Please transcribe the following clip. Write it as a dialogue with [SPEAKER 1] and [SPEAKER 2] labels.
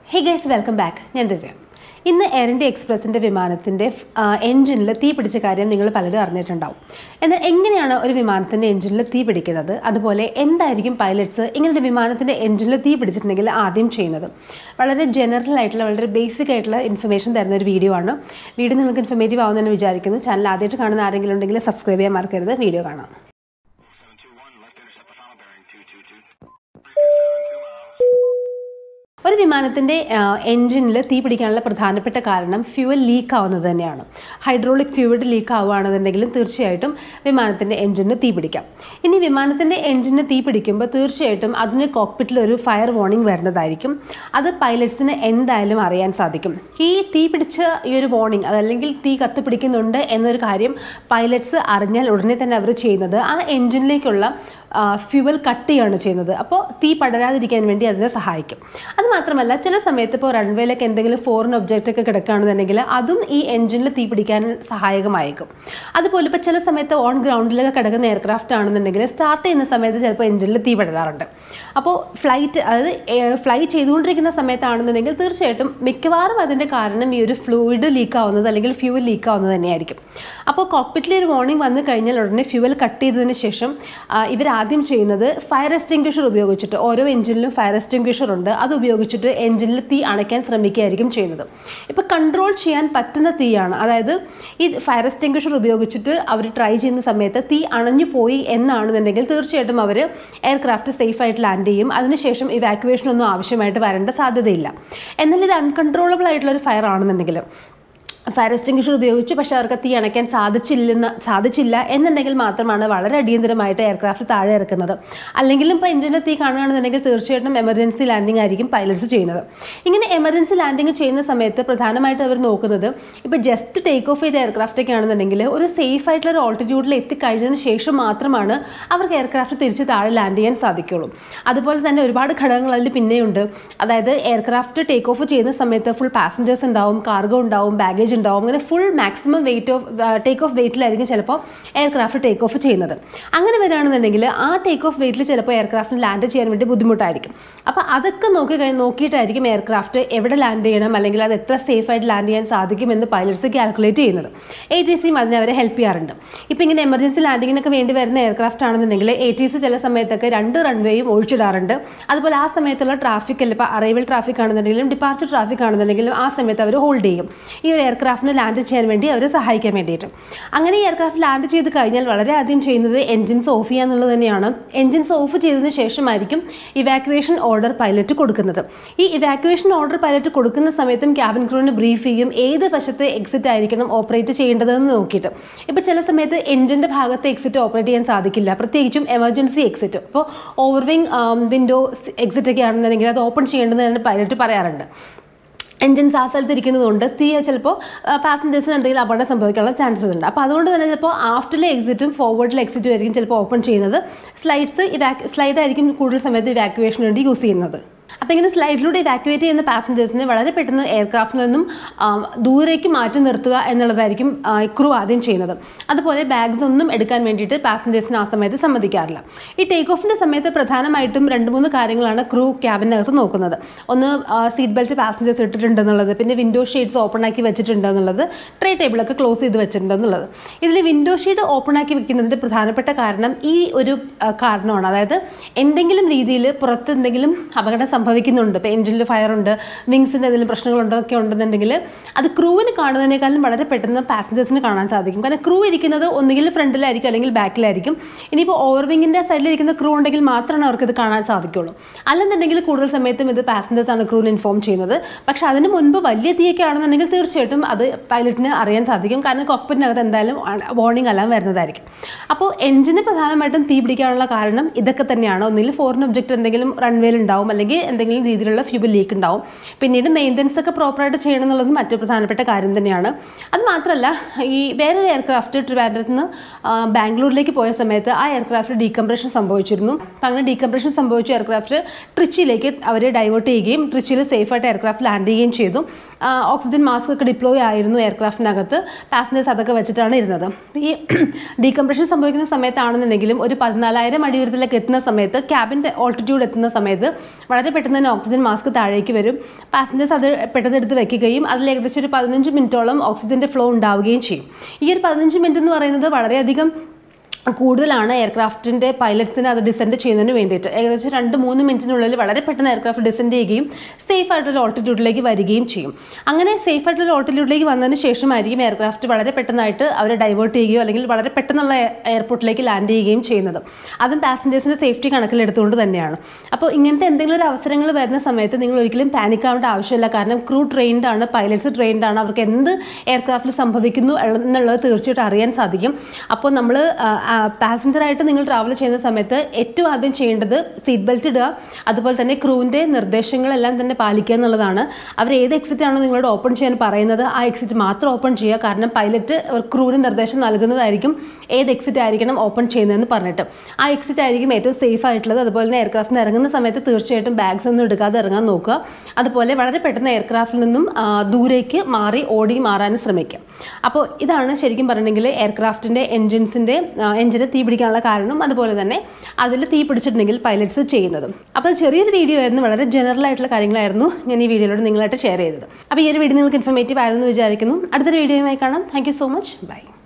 [SPEAKER 1] Hey guys welcome back ഞാൻ ദിവ്യ ഇന്ന് air India എക്സ്പ്രസിൻ്റെ വിമാനത്തിൻ്റെ എൻജിനിൽ തീ പിടിച്ച കാര്യം നിങ്ങൾ പലരും അറിഞ്ഞിട്ടുണ്ടാവും എന്നാൽ എങ്ങനെയാണ് ഒരു വിമാനത്തിൻ്റെ എൻജിനിൽ തീ പിടിക്കുന്നത് അതുപോലെ എന്തായിരിക്കും പൈലറ്റ്സ് ഇങ്ങനെ ഒരു വിമാനത്തിൻ്റെ എൻജിനിൽ തീ പിടിച്ചിട്ടുണ്ടെങ്കിൽ ആദ്യം ചെയ്യുന്നത് വളരെ ജനറൽ ആയിട്ടുള്ള വളരെ ബേസിക് ആയിട്ടുള്ള ഇൻഫർമേഷൻ തരുന്ന ഒരു വീഡിയോ ആണ് വീഡിയോ നിങ്ങൾക്ക് ഇൻഫർമേറ്റീവ് ആവുമെന്ന് വിചാരിക്കുന്നു ചാനൽ ആദ്യമായിട്ട് കാണുന്ന ആരെങ്കിലും ഉണ്ടെങ്കിൽ സബ്സ്ക്രൈബ് ചെയ്യാൻ മറക്കരുത് വീഡിയോ കാണാം
[SPEAKER 2] 721, left intercept the final bearing 222. 372 miles.
[SPEAKER 1] ഒരു വിമാനത്തിൻ്റെ എൻജിനിൽ തീ പിടിക്കാനുള്ള പ്രധാനപ്പെട്ട കാരണം ഫ്യൂവൽ ലീക്ക് ആവുന്നത് തന്നെയാണ് ഹൈഡ്രോളിക് ഫ്യൂവൽ ലീക്ക് ആവുകയാണെന്നുണ്ടെങ്കിലും തീർച്ചയായിട്ടും വിമാനത്തിൻ്റെ എൻജിന് തീ പിടിക്കാം ഇനി വിമാനത്തിൻ്റെ എൻജിന് തീ പിടിക്കുമ്പോൾ തീർച്ചയായിട്ടും അതിന് കോക്പിറ്റിൽ ഒരു ഫയർ വാർണിംഗ് വരുന്നതായിരിക്കും അത് പൈലറ്റ്സിന് എന്തായാലും അറിയാൻ സാധിക്കും ഈ തീ പിടിച്ച ഈ ഒരു വാർണിംഗ് അതല്ലെങ്കിൽ തീ കത്തിപ്പിടിക്കുന്നുണ്ട് എന്നൊരു കാര്യം പൈലറ്റ്സ് അറിഞ്ഞാൽ ഉടനെ തന്നെ അവർ ചെയ്യുന്നത് ആ എൻജിനിലേക്കുള്ള ഫ്യൂവൽ കട്ട് ചെയ്യുകയാണ് ചെയ്യുന്നത് അപ്പോൾ തീ പടരാതിരിക്കാൻ വേണ്ടി അതിനെ സഹായിക്കും അത് മാത്രമല്ല ചില സമയത്ത് ഇപ്പോൾ റൺവേയിലൊക്കെ എന്തെങ്കിലും ഫോറിൻ ഒബ്ജക്റ്റ് ഒക്കെ കിടക്കുകയാണെന്നുണ്ടെങ്കിൽ അതും ഈ എൻജിനിൽ തീ പിടിക്കാൻ സഹായകമായേക്കും അതുപോലെ ഇപ്പോൾ ചില സമയത്ത് ഓൺ ഗ്രൗണ്ടിലൊക്കെ കിടക്കുന്ന എയർക്രാഫ്റ്റ് ആണെന്നുണ്ടെങ്കിൽ സ്റ്റാർട്ട് ചെയ്യുന്ന സമയത്ത് ചിലപ്പോൾ എൻജിനിൽ തീ പടരാറുണ്ട് അപ്പോൾ ഫ്ലൈറ്റ് അതായത് ഫ്ലൈ ചെയ്തുകൊണ്ടിരിക്കുന്ന സമയത്താണെന്നുണ്ടെങ്കിൽ തീർച്ചയായിട്ടും മിക്കവാറും അതിൻ്റെ കാരണം ഈ ഒരു ഫ്ലൂയിഡ് ലീക്ക് ആവുന്നത് അല്ലെങ്കിൽ ഫ്യൂവൽ ലീക്ക് ആവുന്നത് തന്നെയായിരിക്കും അപ്പോൾ കോക്പിറ്റിൽ ഒരു വാർണിംഗ് വന്നു കഴിഞ്ഞാൽ ഉടനെ ഫ്യൂവൽ കട്ട് ചെയ്തതിന് ശേഷം ഇവർ ആദ്യം ചെയ്യുന്നത് ഫയർ എക്സ്റ്റിങ്ക്വിഷർ ഉപയോഗിച്ചിട്ട് ഓരോ എഞ്ചിനിലും ഫയർ എക്സ്റ്റിങ്ക്വിഷർ ഉണ്ട് അത് ഉപയോഗിച്ചിട്ട് എഞ്ചിനിൽ തീ അണയ്ക്കാൻ ശ്രമിക്കുകയായിരിക്കും ചെയ്യുന്നത് ഇപ്പോൾ കൺട്രോൾ ചെയ്യാൻ പറ്റുന്ന തീയാണ് അതായത് ഈ ഫയർ എക്സ്റ്റിങ്ക്വിഷർ ഉപയോഗിച്ചിട്ട് അവർ ട്രൈ ചെയ്യുന്ന സമയത്ത് തീ അണഞ്ഞു പോയി എന്നാണെന്നുണ്ടെങ്കിൽ തീർച്ചയായിട്ടും അവർ എയർക്രാഫ്റ്റ് സേഫ് ആയിട്ട് ലാൻഡ് ചെയ്യും അതിനുശേഷം ഇവാക്യുവേഷൻ ഒന്നും ആവശ്യമായിട്ട് വരേണ്ട സാധ്യതയില്ല എന്നാൽ ഇത് അൺകൺട്രോളബിൾ ആയിട്ടുള്ള ഒരു ഫയർ ആണെന്നുണ്ടെങ്കിൽ ഫയർ എക്സ്റ്റിങ്ക്വിഷർ ഉപയോഗിച്ചു പക്ഷേ അവർക്ക് തീ അണയ്ക്കാൻ സാധിച്ചില്ലെന്ന് സാധിച്ചില്ല എന്നുണ്ടെങ്കിൽ മാത്രമാണ് വളരെ അടിയന്തരമായിട്ട് എയർക്രാഫ്റ്റ് താഴെ ഇറക്കുന്നത് അല്ലെങ്കിലും ഇപ്പോൾ എഞ്ചിനിൽ തീ കാണുകയാണെന്നുണ്ടെങ്കിൽ തീർച്ചയായിട്ടും എമർജൻസി ലാൻഡിംഗ് ആയിരിക്കും പൈലറ്റ്സ് ചെയ്യുന്നത് ഇങ്ങനെ എമർജൻസി ലാൻഡിംഗ് ചെയ്യുന്ന സമയത്ത് പ്രധാനമായിട്ട് അവർ നോക്കുന്നത് ഇപ്പോൾ ജസ്റ്റ് ടേക്ക് ഓഫ് ചെയ്ത എയർക്രാഫ്റ്റ് ഒക്കെ ആണെന്നുണ്ടെങ്കിൽ ഒരു സേഫ് ആയിട്ടുള്ള ഒരു ഓൾട്ടിറ്റ്യൂഡിൽ എത്തിക്കഴിഞ്ഞതിന് ശേഷം മാത്രമാണ് അവർക്ക് എയർക്രാഫ്റ്റ് തിരിച്ച് താഴെ ലാൻഡ് ചെയ്യാൻ സാധിക്കുള്ളൂ അതുപോലെ തന്നെ ഒരുപാട് ഘടകങ്ങൾ അതിൽ പിന്നെയുണ്ട് അതായത് എയർക്രാഫ്റ്റ് ടേക്ക് ഓഫ് ചെയ്യുന്ന സമയത്ത് ഫുൾ പാസഞ്ചേഴ്സ് ഉണ്ടാവും കാർഗോ ഉണ്ടാവും ബാഗേജ് ഉണ്ടാവും അങ്ങനെ full maximum weight of take off വെയിറ്റിലായിരിക്കും ചിലപ്പോൾ എയർക്രാഫ്റ്റ് ടേക്ക് ഓഫ് ചെയ്യുന്നത് അങ്ങനെ വരികയാണെന്നുണ്ടെങ്കിൽ ആ ടേക്ക് ഓഫ് വെയിറ്റിൽ ചിലപ്പോൾ എയർക്രാഫ്റ്റിന് ലാൻഡ് ചെയ്യാൻ വേണ്ടി ബുദ്ധിമുട്ടായിരിക്കും അപ്പോൾ അതൊക്കെ നോക്കി കഴിഞ്ഞ് നോക്കിയിട്ടായിരിക്കും എയർക്രാഫ്റ്റ് എവിടെ ലാൻഡ് ചെയ്യണം അല്ലെങ്കിൽ അത് എത്ര സേഫ് ആയിട്ട് ലാൻഡ് ചെയ്യാൻ സാധിക്കുമെന്ന് പൈലറ്റ്സ് കാൽക്കുലേറ്റ് ചെയ്യുന്നത് എ ടി സിയും അതിനെ അവരെ ഹെൽപ്പ് ചെയ്യാറുണ്ട് ഇപ്പോൾ ഇങ്ങനെ എമർജൻസി ലാൻഡിങ്ങിനൊക്കെ വേണ്ടി വരുന്ന എയർക്രാഫ്റ്റ് ആണെന്നുണ്ടെങ്കിൽ എ ടി സി ചില സമയത്തൊക്കെ രണ്ട് റൺവേയും ഒഴിച്ചിടാറുണ്ട് അതുപോലെ ആ സമയത്തുള്ള ട്രാഫിക് അല്ല ഇപ്പോൾ അറൈവൽ ട്രാഫിക് ആണെന്നുണ്ടെങ്കിലും ഡിപ്പാർച്ചർ ട്രാഫിക് ആണെന്നുണ്ടെങ്കിലും ആ സമയത്ത് അവർ ഹോൾഡ് ചെയ്യും ഈ ഒരു എയർക്രാഫ്റ്റിന് ലാൻഡ് ചെയ്യാൻ വേണ്ടി അവരെ സഹായിക്കാൻ വേണ്ടിയിട്ട് അങ്ങനെ ഈ എയർക്രാഫ്റ്റ് ലാൻഡ് ചെയ്ത് കഴിഞ്ഞാൽ വളരെ ആദ്യം ചെയ്യുന്നത് എൻജിൻസ് ഓഫ് ചെയ്യുക എന്നുള്ളത് തന്നെയാണ് എൻജിൻസ് ഓഫ് ചെയ്തതിന് ശേഷമായിരിക്കും ഇവാക്യുവേഷൻ ഓർഡർ പൈലറ്റ് കൊടുക്കുന്നത് ഈ ഇവാക്യുവേഷൻ ഓർഡർ പൈലറ്റ് കൊടുക്കുന്ന സമയത്തും ക്യാബിൻ ക്രൂവിന് ബ്രീഫ് ചെയ്യും ഏത് വശത്ത് എക്സിറ്റ് ആയിരിക്കണം ഓപ്പറേറ്റ് ചെയ്യേണ്ടതെന്ന് നോക്കിയിട്ട് ഇപ്പോൾ ചില സമയത്ത് എൻജിൻ്റെ ഭാഗത്ത് എക്സിറ്റ് ഓപ്പറേറ്റ് ചെയ്യാൻ സാധിക്കില്ല പ്രത്യേകിച്ചും എമർജൻസി എക്സിറ്റ് ഇപ്പോൾ ഓവർവിങ് വിൻഡോ എക്സിറ്റ് ഒക്കെ ആണെന്നുണ്ടെങ്കിൽ അത് ഓപ്പൺ ചെയ്യേണ്ടതെന്ന് പൈലറ്റ് പറയാറുണ്ട് എൻജിൻസ് ആ സ്ഥലത്ത് ഇരിക്കുന്നതുകൊണ്ട് തീ ചിലപ്പോൾ പാസഞ്ചേഴ്സിന് എന്തെങ്കിലും അപകടം സംഭവിക്കാനുള്ള ചാൻസസ് ഉണ്ട് അപ്പോൾ അതുകൊണ്ട് തന്നെ ചിലപ്പോൾ ആഫ്റ്ററിലെ എക്സിറ്റും ഫോർവേഡിലെ എക്സിറ്റും ആയിരിക്കും ചിലപ്പോൾ ഓപ്പൺ ചെയ്യുന്നത് സ്ലൈഡ്സ് ഇവാക് സ്ലൈഡ് ആയിരിക്കും കൂടുതൽ സമയത്ത് ഇവാക്യുവേഷന് വേണ്ടി യൂസ് ചെയ്യുന്നത് അപ്പോൾ ഇങ്ങനെ സ്ലൈഡിലൂടെ ഇവാക്യുവേറ്റ് ചെയ്യുന്ന പാസഞ്ചേഴ്സിനെ വളരെ പെട്ടെന്ന് എയർക്രാഫ്റ്റിൽ നിന്നും ദൂരേക്ക് മാറ്റി നിർത്തുക എന്നുള്ളതായിരിക്കും ക്രൂ ആദ്യം ചെയ്യുന്നത് അതുപോലെ ബാഗ്സ് ഒന്നും എടുക്കാൻ വേണ്ടിയിട്ട് പാസഞ്ചേഴ്സിന് ആ സമയത്ത് സമ്മതിക്കാറില്ല ഈ ടേക്ക് ഓഫിൻ്റെ സമയത്ത് പ്രധാനമായിട്ടും രണ്ട് മൂന്ന് കാര്യങ്ങളാണ് ക്രൂ ക്യാബിനകത്ത് നോക്കുന്നത് ഒന്ന് സീറ്റ് ബെൽറ്റ് പാസഞ്ചേഴ്സ് ഇട്ടിട്ടുണ്ടെന്നുള്ളത് പിന്നെ വിൻഡോ ഷീറ്റ്സ് ഓപ്പൺ ആക്കി വെച്ചിട്ടുണ്ടെന്നുള്ളത് ട്രേ ടേബിളൊക്കെ ക്ലോസ് ചെയ്ത് വെച്ചിട്ടുണ്ടെന്നുള്ളത് ഇതിൽ വിൻഡോ ഷീറ്റ് ഓപ്പൺ ആക്കി വെക്കുന്നതിൻ്റെ പ്രധാനപ്പെട്ട കാരണം ഈ ഒരു കാരണമാണ് അതായത് എന്തെങ്കിലും രീതിയിൽ പുറത്ത് എന്തെങ്കിലും അപകടം സംഭവിക്കുന്നുണ്ട് ഇപ്പോൾ എഞ്ചിനിൽ ഫയർ ഉണ്ട് വിങ്സിൻ്റെ എന്തെങ്കിലും പ്രശ്നങ്ങളുണ്ടോ ഒക്കെ ഉണ്ടെന്നുണ്ടെങ്കിൽ അത് ക്രൂവിന് കാണുന്നതിനേക്കാളും വളരെ പെട്ടെന്ന് പാസഞ്ചേഴ്സിന് കാണാൻ സാധിക്കും കാരണം ക്രൂ ഇരിക്കുന്നത് ഒന്നുകിൽ ഫ്രണ്ടിലായിരിക്കും അല്ലെങ്കിൽ ബാക്കിലായിരിക്കും ഇനിയിപ്പോൾ ഓവർവിങ്ങിൻ്റെ സൈഡിലിരിക്കുന്ന ക്രൂ ഉണ്ടെങ്കിൽ മാത്രമാണ് അവർക്ക് ഇത് കാണാൻ സാധിക്കുള്ളൂ അല്ലെന്നുണ്ടെങ്കിൽ കൂടുതൽ സമയത്തും ഇത് പാസഞ്ചേഴ്സ് ആണ് ക്രൂവിന് ഇൻഫോം ചെയ്യുന്നത് പക്ഷേ അതിന് മുൻപ് വലിയ തീയൊക്കെ ആണെന്നുണ്ടെങ്കിൽ തീർച്ചയായിട്ടും അത് പൈലറ്റിന് അറിയാൻ സാധിക്കും കാരണം കോക്പിറ്റിനകത്ത് എന്തായാലും വാർണിംഗ് അലാം വരുന്നതായിരിക്കും അപ്പോൾ എഞ്ചിന് പ്രധാനമായിട്ടും തീ പിടിക്കാനുള്ള കാരണം ഇതൊക്കെ തന്നെയാണ് ഒന്നിൽ ഫോറിൻ ഒബ്ജക്റ്റ് എന്തെങ്കിലും റൺവേയിൽ ഉണ്ടാവും അല്ലെങ്കിൽ എന്തെങ്കിലും രീതിയിലുള്ള ഫ്യൂബൽ ലീക്ക് ഉണ്ടാവും പിന്നീട് മെയിൻ്റനൻസ് ഒക്കെ പ്രോപ്പറായിട്ട് ചെയ്യണം എന്നുള്ളത് മറ്റൊരു പ്രധാനപ്പെട്ട കാര്യം തന്നെയാണ് അത് മാത്രമല്ല ഈ വേറൊരു എയർക്രാഫ്റ്റ് ട്രിവാൻഡ്രത്ത് നിന്ന് ബാംഗ്ലൂരിലേക്ക് പോയ സമയത്ത് ആ എയർക്രാഫ്റ്റ് ഡീകംപ്രഷൻ സംഭവിച്ചിരുന്നു അപ്പം അങ്ങനെ ഡീകംപ്രഷൻ സംഭവിച്ച എയർക്രാഫ്റ്റ് ട്രിച്ചിയിലേക്ക് അവർ ഡൈവേർട്ട് ചെയ്യുകയും ട്രിച്ചിയിൽ സേഫായിട്ട് എയർക്രാഫ്റ്റ് ലാൻഡ് ചെയ്യുകയും ചെയ്തു ഓക്സിജൻ മാസ്ക് ഒക്കെ ഡിപ്ലോയ് ആയിരുന്നു എയർക്രാഫ്റ്റിനകത്ത് പാസഞ്ചേഴ്സ് അതൊക്കെ വെച്ചിട്ടാണ് ഇരുന്നത് ഈ ഡീകംപ്രഷൻ സംഭവിക്കുന്ന സമയത്താണെന്നുണ്ടെങ്കിലും ഒരു പതിനാലായിരം അടി ഉയരത്തിലേക്ക് എത്തുന്ന സമയത്ത് ക്യാബിൻ്റെ ഓൾട്ടിറ്റ്യൂഡ് എത്തുന്ന സമയത്ത് വളരെ പെട്ടെന്ന് തന്നെ ഓക്സിജൻ മാസ്ക് താഴേക്ക് വരും പാസഞ്ചേഴ്സ് അത് പെട്ടെന്ന് എടുത്ത് വെക്കുകയും അതിൽ ഏകദേശം ഒരു പതിനഞ്ച് മിനിറ്റോളം ഓക്സിജൻ്റെ ഫ്ലോ ഉണ്ടാവുകയും ചെയ്യും ഈ ഒരു പതിനഞ്ച് മിനിറ്റ് എന്ന് പറയുന്നത് വളരെയധികം കൂടുതലാണ് എയർക്രാഫ്റ്റിൻ്റെ പൈലറ്റ്സിന് അത് ഡിസെൻഡ് ചെയ്യുന്നതിന് വേണ്ടിയിട്ട് ഏകദേശം രണ്ട് മൂന്ന് മിനിറ്റിനുള്ളിൽ വളരെ പെട്ടെന്ന് എയർക്രാഫ്റ്റ് ഡിസെൻഡ് ചെയ്യുകയും സേഫ് ആയിട്ടുള്ള ഓൾട്ടിറ്റ്യൂഡിലേക്ക് വരികയും ചെയ്യും അങ്ങനെ സേഫ് ആയിട്ടുള്ള ഓൾട്ടിറ്റ്യൂഡിലേക്ക് വന്നതിന് ശേഷമായിരിക്കും എയർക്രാഫ്റ്റ് വളരെ പെട്ടെന്നായിട്ട് അവരെ ഡൈവേർട്ട് ചെയ്യുകയോ അല്ലെങ്കിൽ വളരെ പെട്ടെന്നുള്ള എയർപോർട്ടിലേക്ക് ലാൻഡ് ചെയ്യുകയും ചെയ്യുന്നത് അതും പാസഞ്ചേഴ്സിൻ്റെ സേഫ്റ്റി കണക്കിലെടുത്തുകൊണ്ട് തന്നെയാണ് അപ്പോൾ ഇങ്ങനത്തെ എന്തെങ്കിലും ഒരു അവസരങ്ങൾ വരുന്ന സമയത്ത് നിങ്ങൾ ഒരിക്കലും പാനിക് ആവേണ്ട ആവശ്യമില്ല കാരണം ക്രൂ ട്രെയിൻഡ് ആണ് പൈലറ്റ്സ് ട്രെയിൻഡ് ആണ് അവർക്ക് എന്ത് എയർക്രാഫ്റ്റിൽ സംഭവിക്കുന്നു എന്നുള്ളത് തീർച്ചയായിട്ടും അറിയാൻ സാധിക്കും അപ്പോൾ നമ്മൾ പാസഞ്ചറായിട്ട് നിങ്ങൾ ട്രാവൽ ചെയ്യുന്ന സമയത്ത് ഏറ്റവും ആദ്യം ചെയ്യേണ്ടത് സീറ്റ് ബെൽറ്റ് ഇടുക അതുപോലെ തന്നെ ക്രൂവിൻ്റെ നിർദ്ദേശങ്ങളെല്ലാം തന്നെ പാലിക്കുക എന്നുള്ളതാണ് അവർ ഏത് എക്സിറ്റ് ആണോ നിങ്ങളോട് ഓപ്പൺ ചെയ്യാൻ പറയുന്നത് ആ എക്സിറ്റ് മാത്രം ഓപ്പൺ ചെയ്യുക കാരണം പൈലറ്റ് ക്രൂവിന് നിർദ്ദേശം നൽകുന്നതായിരിക്കും ഏത് എക്സിറ്റ് ആയിരിക്കണം ഓപ്പൺ ചെയ്യുന്നതെന്ന് പറഞ്ഞിട്ട് ആ എക്സിറ്റ് ആയിരിക്കും ഏറ്റവും സേഫ് ആയിട്ടുള്ളത് അതുപോലെ തന്നെ എയർക്രാഫ്റ്റിന് ഇറങ്ങുന്ന സമയത്ത് തീർച്ചയായിട്ടും ബാഗ്സ് ഒന്നും എടുക്കാതെ ഇറങ്ങാൻ നോക്കുക അതുപോലെ വളരെ പെട്ടെന്ന് എയർക്രാഫ്റ്റിൽ നിന്നും ആ, ദൂരേക്ക് മാറി ഓടി മാറാനും ശ്രമിക്കുക അപ്പോൾ ഇതാണ് ശരിക്കും പറഞ്ഞിട്ടുണ്ടെങ്കിൽ എയർക്രാഫ്റ്റിൻ്റെ എൻജിൻസിൻ്റെ എൻജിന് തീ പിടിക്കാനുള്ള കാരണം അതുപോലെ തന്നെ അതിൽ തീ പിടിച്ചിട്ടുണ്ടെങ്കിൽ പൈലറ്റ്സ് ചെയ്യുന്നതും അപ്പോൾ ഇത് ചെറിയൊരു വീഡിയോ ആയിരുന്നു വളരെ ജനറൽ ആയിട്ടുള്ള കാര്യങ്ങളായിരുന്നു ഞാൻ ഈ വീഡിയോയിലൂടെ നിങ്ങളായിട്ട് ഷെയർ ചെയ്തത് അപ്പോൾ ഈ ഒരു വീഡിയോ നിങ്ങൾക്ക് ഇൻഫർമേറ്റീവ് ആയിരുന്നു വിചാരിക്കുന്നു അടുത്തൊരു വീഡിയോയുമായി കാണാം താങ്ക് സോ മച്ച് ബൈ